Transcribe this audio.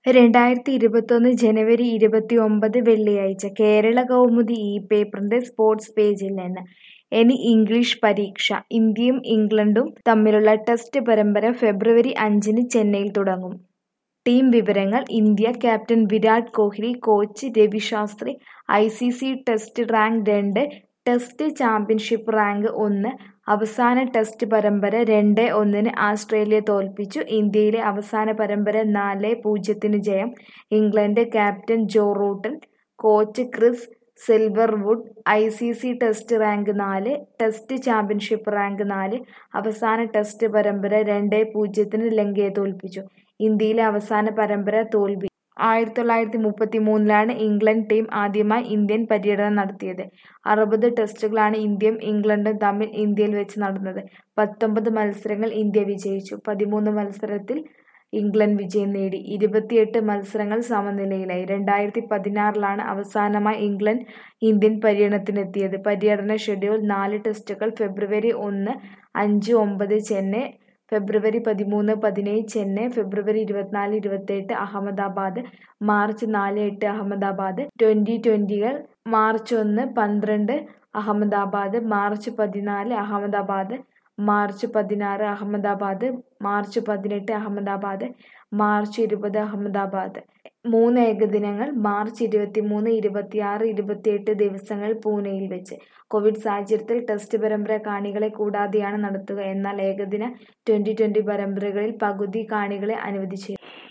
രണ്ടായിരത്തി ഇരുപത്തൊന്ന് ജനുവരി ഇരുപത്തിയൊമ്പത് വെള്ളിയാഴ്ച കേരളകൗമുദി ഈ പേപ്പറിന്റെ സ്പോർട്സ് പേജിൽ നിന്ന് ഇനി ഇംഗ്ലീഷ് പരീക്ഷ ഇന്ത്യയും ഇംഗ്ലണ്ടും തമ്മിലുള്ള ടെസ്റ്റ് പരമ്പര ഫെബ്രുവരി അഞ്ചിന് ചെന്നൈയിൽ തുടങ്ങും ടീം വിവരങ്ങൾ India captain Virat Kohli coach Ravi Shastri I C C test rank രണ്ട് ടെസ്റ്റ് ചാമ്പ്യൻഷിപ്പ് റാങ്ക് ഒന്ന് അവസാന ടെസ്റ്റ് പരമ്പര രണ്ട് ഒന്നിന് ആസ്ട്രേലിയ തോൽപ്പിച്ചു ഇന്ത്യയിലെ അവസാന പരമ്പര നാല് പൂജ്യത്തിന് ജയം ഇംഗ്ലണ്ട് ക്യാപ്റ്റൻ ജോ റൂട്ടൻ coach Chris Silverwood I C C test rank നാല് ടെസ്റ്റ് ചാമ്പ്യൻഷിപ്പ് റാങ്ക് നാല് അവസാന ടെസ്റ്റ് പരമ്പര രണ്ട് പൂജ്യത്തിന് ലങ്കയെ തോൽപ്പിച്ചു ഇന്ത്യയിലെ അവസാന പരമ്പര തോൽവി ആയിരത്തി തൊള്ളായിരത്തി മുപ്പത്തി മൂന്നിലാണ് ഇംഗ്ലണ്ട് ടീം ആദ്യമായി ഇന്ത്യൻ പര്യടനം നടത്തിയത് അറുപത് ടെസ്റ്റുകളാണ് ഇന്ത്യയും ഇംഗ്ലണ്ടും തമ്മിൽ ഇന്ത്യയിൽ വെച്ച് നടന്നത് പത്തൊമ്പത് മത്സരങ്ങൾ ഇന്ത്യ വിജയിച്ചു പതിമൂന്ന് മത്സരത്തിൽ ഇംഗ്ലണ്ട് വിജയം നേടി ഇരുപത്തിയെട്ട് മത്സരങ്ങൾ സമനിലയിലായി രണ്ടായിരത്തി പതിനാറിലാണ് അവസാനമായി ഇംഗ്ലണ്ട് ഇന്ത്യൻ പര്യടനത്തിനെത്തിയത് പര്യടന ഷെഡ്യൂൾ നാല് ടെസ്റ്റുകൾ ഫെബ്രുവരി ഒന്ന് അഞ്ച് ഒമ്പത് ചെന്നൈ ഫെബ്രുവരി പതിമൂന്ന് പതിനേഴ് ചെന്നൈ ഫെബ്രുവരി ഇരുപത്തിനാല് ഇരുപത്തെട്ട് അഹമ്മദാബാദ് മാർച്ച് നാല് എട്ട് അഹമ്മദാബാദ് ട്വന്റി ട്വന്റികൾ മാർച്ച് ഒന്ന് പന്ത്രണ്ട് അഹമ്മദാബാദ് മാർച്ച് പതിനാല് അഹമ്മദാബാദ് മാർച്ച് പതിനാറ് അഹമ്മദാബാദ് മാർച്ച് പതിനെട്ട് അഹമ്മദാബാദ് മാർച്ച് ഇരുപത് അഹമ്മദാബാദ് മൂന്ന് ഏകദിനങ്ങൾ മാർച്ച് ഇരുപത്തിമൂന്ന് ഇരുപത്തിയാറ് ഇരുപത്തിയെട്ട് ദിവസങ്ങൾ പൂനെയിൽ വെച്ച് കോവിഡ് സാഹചര്യത്തിൽ ടെസ്റ്റ് പരമ്പര കാണികളെ കൂടാതെയാണ് നടത്തുക എന്നാൽ ഏകദിന ട്വന്റി ട്വന്റി പരമ്പരകളിൽ പകുതി കാണികളെ അനുവദിച്ചിരുന്നു